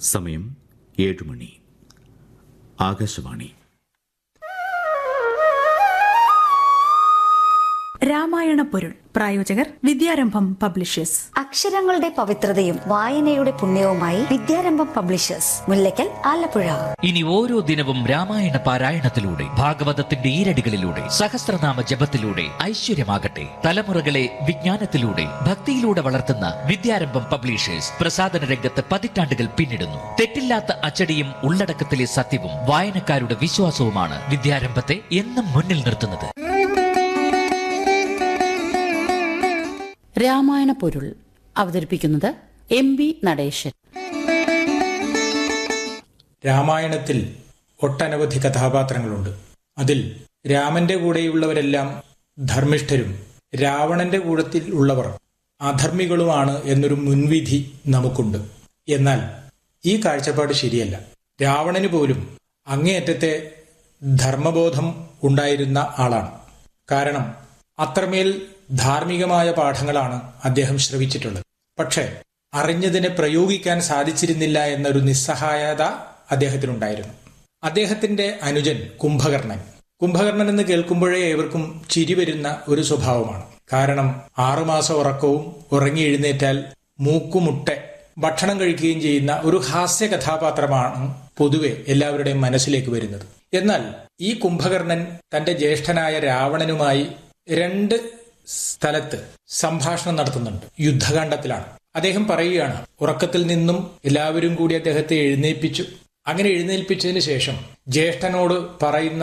സമയം ഏഴ് മണി ആകാശവാണി രാമായണ പൊരുൾ പ്രായോജകർ വിദ്യാരംഭം പബ്ലിഷേഴ്സ് അക്ഷരങ്ങളുടെ പവിത്രതയും വായനയുടെ പുണ്യവുമായി വിദ്യാരംഭം പബ്ലിഷേഴ്സ് മുല്ലയ്ക്കൽ ആലപ്പുഴ ഇനി ഓരോ ദിനവും രാമായണ പാരായണത്തിലൂടെ ഭാഗവതത്തിന്റെ ഈരടികളിലൂടെ സഹസ്രനാമ ജപത്തിലൂടെ ഐശ്വര്യമാകട്ടെ തലമുറകളെ വിജ്ഞാനത്തിലൂടെ ഭക്തിയിലൂടെ വളർത്തുന്ന വിദ്യാരംഭം പബ്ലിഷേഴ്സ് പ്രസാദന രംഗത്ത് പതിറ്റാണ്ടുകൾ പിന്നിടുന്നു തെറ്റില്ലാത്ത അച്ചടിയും ഉള്ളടക്കത്തിലെ സത്യവും വായനക്കാരുടെ വിശ്വാസവുമാണ് വിദ്യാരംഭത്തെ എന്നും മുന്നിൽ നിർത്തുന്നത് രാമായണ പൊരുൾ അവതരിപ്പിക്കുന്നത് എം ബി നടേശൻ രാമായണത്തിൽ ഒട്ടനവധി കഥാപാത്രങ്ങളുണ്ട് അതിൽ രാമന്റെ കൂടെയുള്ളവരെല്ലാം ധർമ്മിഷ്ഠരും രാവണന്റെ കൂടത്തിൽ ഉള്ളവർ അധർമ്മികളുമാണ് എന്നൊരു മുൻവിധി നമുക്കുണ്ട് എന്നാൽ ഈ കാഴ്ചപ്പാട് ശരിയല്ല രാവണന് പോലും അങ്ങേയറ്റത്തെ ധർമ്മബോധം ഉണ്ടായിരുന്ന ആളാണ് കാരണം അത്രമേൽ ധാർമ്മികമായ പാഠങ്ങളാണ് അദ്ദേഹം ശ്രവിച്ചിട്ടുള്ളത് പക്ഷേ അറിഞ്ഞതിനെ പ്രയോഗിക്കാൻ സാധിച്ചിരുന്നില്ല എന്നൊരു നിസ്സഹായത അദ്ദേഹത്തിനുണ്ടായിരുന്നു അദ്ദേഹത്തിന്റെ അനുജൻ കുംഭകർണൻ കുംഭകർണൻ എന്ന് കേൾക്കുമ്പോഴേ ഏവർക്കും ചിരി വരുന്ന ഒരു സ്വഭാവമാണ് കാരണം ആറുമാസം ഉറക്കവും ഉറങ്ങി എഴുന്നേറ്റാൽ മൂക്കുമുട്ടെ ഭക്ഷണം കഴിക്കുകയും ചെയ്യുന്ന ഒരു ഹാസ്യ കഥാപാത്രമാണ് പൊതുവെ എല്ലാവരുടെയും മനസ്സിലേക്ക് വരുന്നത് എന്നാൽ ഈ കുംഭകർണൻ തന്റെ ജ്യേഷ്ഠനായ രാവണനുമായി രണ്ട് സ്ഥലത്ത് സംഭാഷണം നടത്തുന്നുണ്ട് യുദ്ധകാണ്ഡത്തിലാണ് അദ്ദേഹം പറയുകയാണ് ഉറക്കത്തിൽ നിന്നും എല്ലാവരും കൂടി അദ്ദേഹത്തെ എഴുന്നേൽപ്പിച്ചു അങ്ങനെ എഴുന്നേൽപ്പിച്ചതിന് ശേഷം ജ്യേഷ്ഠനോട് പറയുന്ന